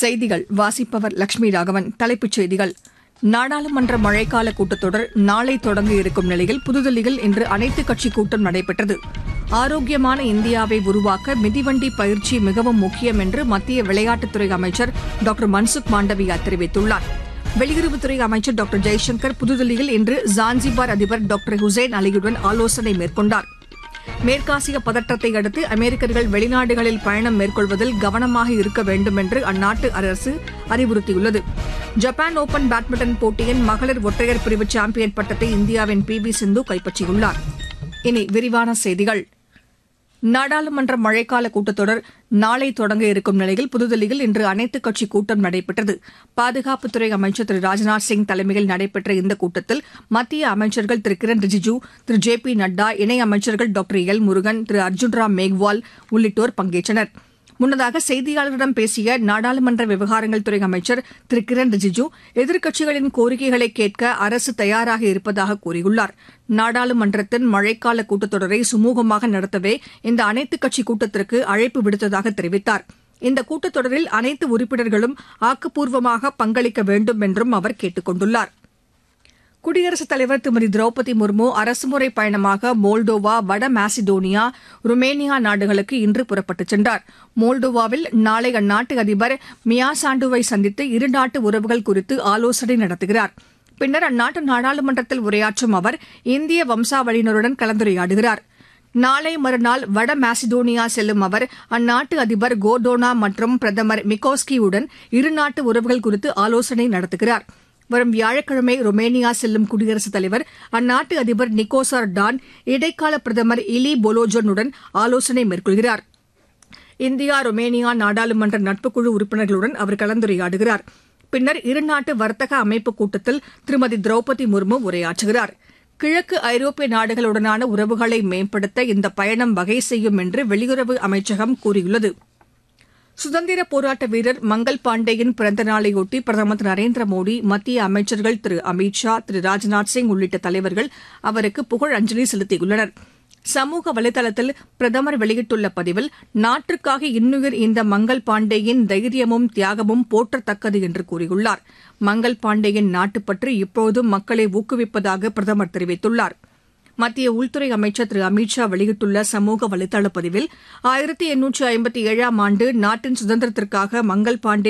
செய்திகள் வாசிப்பவர் லட்சுமி ராகவன் தலைப்புச் செய்திகள் நாடாளுமன்ற மழைக்கால கூட்டத்தொடர் நாளை தொடங்க இருக்கும் நிலையில் புதுதில்லியில் இன்று அனைத்துக் கட்சி கூட்டம் நடைபெற்றது ஆரோக்கியமான இந்தியாவை உருவாக்க மிதிவண்டி பயிற்சி மிகவும் முக்கியம் என்று மத்திய விளையாட்டுத்துறை அமைச்சர் டாக்டர் மன்சுக் மாண்டவியா தெரிவித்துள்ளார் வெளியுறவுத்துறை அமைச்சர் டாக்டர் ஜெய்சங்கர் புதுதில்லியில் இன்று ஜான்சிபார் அதிபர் டாக்டர் ஹுசைன் அலியுடன் ஆலோசனை மேற்கொண்டாா் மேற்காசிய பதற்றத்தை அடுத்து அமெரிக்கர்கள் வெளிநாடுகளில் பயணம் மேற்கொள்வதில் கவனமாக இருக்க வேண்டும் என்று அந்நாட்டு அரசு அறிவுறுத்தியுள்ளது ஜப்பான் ஓபன் பேட்மிண்டன் போட்டியின் மகளிர் ஒற்றையர் பிரிவு சாம்பியன் பட்டத்தை இந்தியாவின் பி வி சிந்து கைப்பற்றியுள்ளார் இனி விரிவான செய்திகள் நாடாளுமன்ற மழைக்கால கூட்டத்தொடர் நாளை தொடங்க இருக்கும் நிலையில் புதுதில்லியில் இன்று அனைத்துக் கட்சி கூட்டம் நடைபெற்றது பாதுகாப்புத்துறை அமைச்சர் திரு ராஜ்நாத் சிங் தலைமையில் நடைபெற்ற இந்த கூட்டத்தில் மத்திய அமைச்சர்கள் திரு கிரண் ரிஜிஜு திரு ஜே பி நட்டா இணை அமைச்சர்கள் டாக்டர் எல் முருகன் திரு அர்ஜுன் ராம் மேக்வால் உள்ளிட்டோர் பங்கேற்றனர் முன்னதாக செய்தியாளர்களிடம் பேசிய நாடாளுமன்ற விவகாரங்கள் துறை அமைச்சர் திரு கிரண் ரிஜிஜு எதிர்க்கட்சிகளின் கோரிக்கைகளை கேட்க அரசு தயாராக இருப்பதாக கூறியுள்ளார் நாடாளுமன்றத்தின் மழைக்கால கூட்டத்தொடரை சுமூகமாக நடத்தவே இந்த அனைத்துக் கட்சி கூட்டத்திற்கு அழைப்பு விடுத்ததாக தெரிவித்தார் இந்த கூட்டத்தொடரில் அனைத்து உறுப்பினர்களும் ஆக்கப்பூர்வமாக பங்களிக்க வேண்டும் என்றும் அவர் கேட்டுக் கொண்டுள்ளார் குடியரசுத் தலைவர் திருமதி திரௌபதி முர்மு அரசுமுறை பயணமாக மோல்டோவா வட மாசிடோனியா ருமேனியா நாடுகளுக்கு இன்று புறப்பட்டுச் சென்றார் மோல்டோவாவில் நாளை அந்நாட்டு அதிபர் மியாசாண்டுவை சந்தித்து இருநாட்டு உறவுகள் குறித்து ஆலோசனை நடத்துகிறார் பின்னர் அந்நாட்டு நாடாளுமன்றத்தில் உரையாற்றும் அவர் இந்திய வம்சாவளியினருடன் கலந்துரையாடுகிறார் நாளை மறுநாள் வட மாசிடோனியா செல்லும் அவர் அந்நாட்டு அதிபர் கோர்டோனா மற்றும் பிரதமர் மிகோஸ்கியுடன் இருநாட்டு உறவுகள் குறித்து ஆலோசனை நடத்துகிறார் வரும் வியாழக்கிழமை ரொமேனியா செல்லும் குடியரசுத் தலைவர் அந்நாட்டு அதிபர் நிக்கோசார் டான் இடைக்கால பிரதமர் இலி பொலோஜனுடன் ஆலோசனை மேற்கொள்கிறார் இந்தியா ரொமேனியா நாடாளுமன்ற நட்புக்குழு உறுப்பினர்களுடன் அவர் கலந்துரையாடுகிறார் பின்னர் இருநாட்டு வர்த்தக அமைப்பு கூட்டத்தில் திருமதி திரௌபதி முர்மு உரையாற்றுகிறார் கிழக்கு ஐரோப்பிய நாடுகளுடனான உறவுகளை மேம்படுத்த இந்த பயணம் வகை செய்யும் என்று வெளியுறவு அமைச்சகம் கூறியுள்ளது சுதந்திர போராட்ட வீரர் மங்கள் பாண்டேயின் பிறந்த நாளையொட்டி பிரதமர் திரு நரேந்திர மோடி மத்திய அமைச்சர்கள் திரு அமித் ஷா திரு ராஜ்நாத் சிங் உள்ளிட்ட தலைவர்கள் அவருக்கு புகழ் அஞ்சலி செலுத்தியுள்ளனர் சமூக வலைதளத்தில் பிரதமர் வெளியிட்டுள்ள பதிவில் நாட்டிற்காக இன்னுயிர் இந்த மங்கள் பாண்டேயின் தைரியமும் தியாகமும் போற்றத்தக்கது என்று கூறியுள்ளார் மங்கள் பாண்டேயின் நாட்டுப்பற்று இப்போதும் மக்களை ஊக்குவிப்பதாக பிரதமர் தெரிவித்துள்ளாா் மத்திய உள்துறை அமைச்சர் திரு அமித் ஷா வெளியிட்டுள்ள சமூக வலைதள பதிவில் ஆயிரத்தி எண்ணூற்று ஐம்பத்தி ஏழாம் ஆண்டு நாட்டின் சுதந்திரத்திற்காக மங்கள் பாண்டே